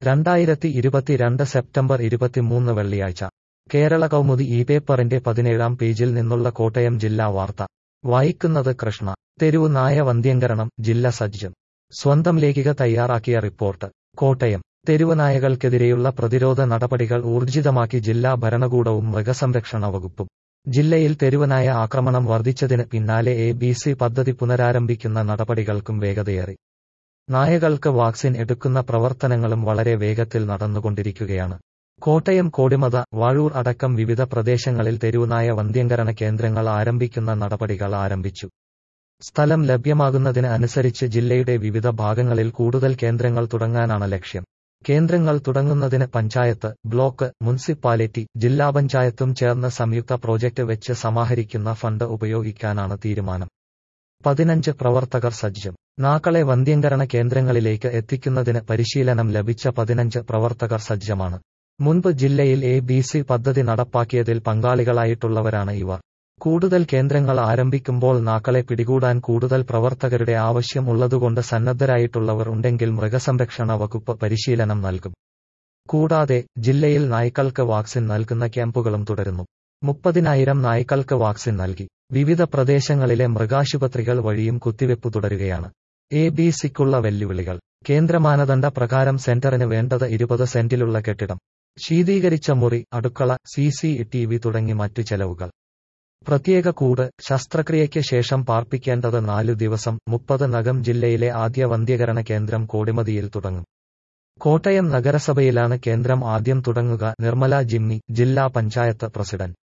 രണ്ടായിരത്തി ഇരുപത്തിരണ്ട് സെപ്റ്റംബർ ഇരുപത്തിമൂന്ന് വെള്ളിയാഴ്ച കേരള കൗമുദി ഈ പേപ്പറിന്റെ പതിനേഴാം പേജിൽ നിന്നുള്ള കോട്ടയം ജില്ലാ വാർത്ത വായിക്കുന്നത് കൃഷ്ണ തെരുവു നായ വന്ധ്യംകരണം ജില്ല സജ്ജം സ്വന്തം ലേഖിക തയ്യാറാക്കിയ റിപ്പോർട്ട് കോട്ടയം തെരുവുനായകൾക്കെതിരെയുള്ള പ്രതിരോധ നടപടികൾ ഊർജിതമാക്കി ജില്ലാ ഭരണകൂടവും മൃഗസംരക്ഷണ വകുപ്പും ജില്ലയിൽ തെരുവുനായ ആക്രമണം വർദ്ധിച്ചതിന് പിന്നാലെ എ ബി സി പദ്ധതി പുനരാരംഭിക്കുന്ന നടപടികൾക്കും വേഗതയേറി നായകൾക്ക് വാക്സിൻ എടുക്കുന്ന പ്രവർത്തനങ്ങളും വളരെ വേഗത്തിൽ നടന്നുകൊണ്ടിരിക്കുകയാണ് കോട്ടയം കോടിമത വാഴൂർ അടക്കം വിവിധ പ്രദേശങ്ങളിൽ തെരുവുനായ വന്ധ്യംകരണ കേന്ദ്രങ്ങൾ ആരംഭിക്കുന്ന നടപടികൾ ആരംഭിച്ചു സ്ഥലം ലഭ്യമാകുന്നതിന് അനുസരിച്ച് ജില്ലയുടെ വിവിധ ഭാഗങ്ങളിൽ കൂടുതൽ കേന്ദ്രങ്ങൾ തുടങ്ങാനാണ് ലക്ഷ്യം കേന്ദ്രങ്ങൾ തുടങ്ങുന്നതിന് പഞ്ചായത്ത് ബ്ലോക്ക് മുനിസിപ്പാലിറ്റി ജില്ലാ പഞ്ചായത്തും ചേർന്ന് സംയുക്ത പ്രോജക്റ്റ് വെച്ച് സമാഹരിക്കുന്ന ഫണ്ട് ഉപയോഗിക്കാനാണ് തീരുമാനം പതിനഞ്ച് പ്രവർത്തകർ സജ്ജം നാക്കളെ വന്ധ്യംകരണ കേന്ദ്രങ്ങളിലേക്ക് എത്തിക്കുന്നതിന് പരിശീലനം ലഭിച്ച പതിനഞ്ച് പ്രവർത്തകർ സജ്ജമാണ് മുൻപ് ജില്ലയിൽ എ ബി സി പദ്ധതി നടപ്പാക്കിയതിൽ പങ്കാളികളായിട്ടുള്ളവരാണ് ഇവർ കൂടുതൽ കേന്ദ്രങ്ങൾ ആരംഭിക്കുമ്പോൾ നാക്കളെ പിടികൂടാൻ കൂടുതൽ പ്രവർത്തകരുടെ ആവശ്യം ഉള്ളതുകൊണ്ട് സന്നദ്ധരായിട്ടുള്ളവർ ഉണ്ടെങ്കിൽ മൃഗസംരക്ഷണ വകുപ്പ് പരിശീലനം നൽകും കൂടാതെ ജില്ലയിൽ നായ്ക്കൾക്ക് വാക്സിൻ നൽകുന്ന ക്യാമ്പുകളും തുടരുന്നു മുപ്പതിനായിരം നായ്ക്കൾക്ക് വാക്സിൻ നൽകി വിവിധ പ്രദേശങ്ങളിലെ മൃഗാശുപത്രികൾ വഴിയും കുത്തിവെപ്പ് തുടരുകയാണ് എ ബി സിക്കുള്ള വെല്ലുവിളികൾ കേന്ദ്ര മാനദണ്ഡ പ്രകാരം സെന്ററിന് വേണ്ടത് ഇരുപത് സെന്റിലുള്ള കെട്ടിടം ശീതീകരിച്ച മുറി അടുക്കള സി സി ടി വി തുടങ്ങി മറ്റു ചെലവുകൾ പ്രത്യേക കൂട് ശസ്ത്രക്രിയയ്ക്ക് ശേഷം പാർപ്പിക്കേണ്ടത് നാലു ദിവസം മുപ്പത് നഗം ജില്ലയിലെ ആദ്യ വന്ധ്യകരണ കേന്ദ്രം കോടിമതിയിൽ തുടങ്ങും കോട്ടയം നഗരസഭയിലാണ് കേന്ദ്രം ആദ്യം തുടങ്ങുക നിർമ്മല ജിമ്മി ജില്ലാ പഞ്ചായത്ത് പ്രസിഡന്റ്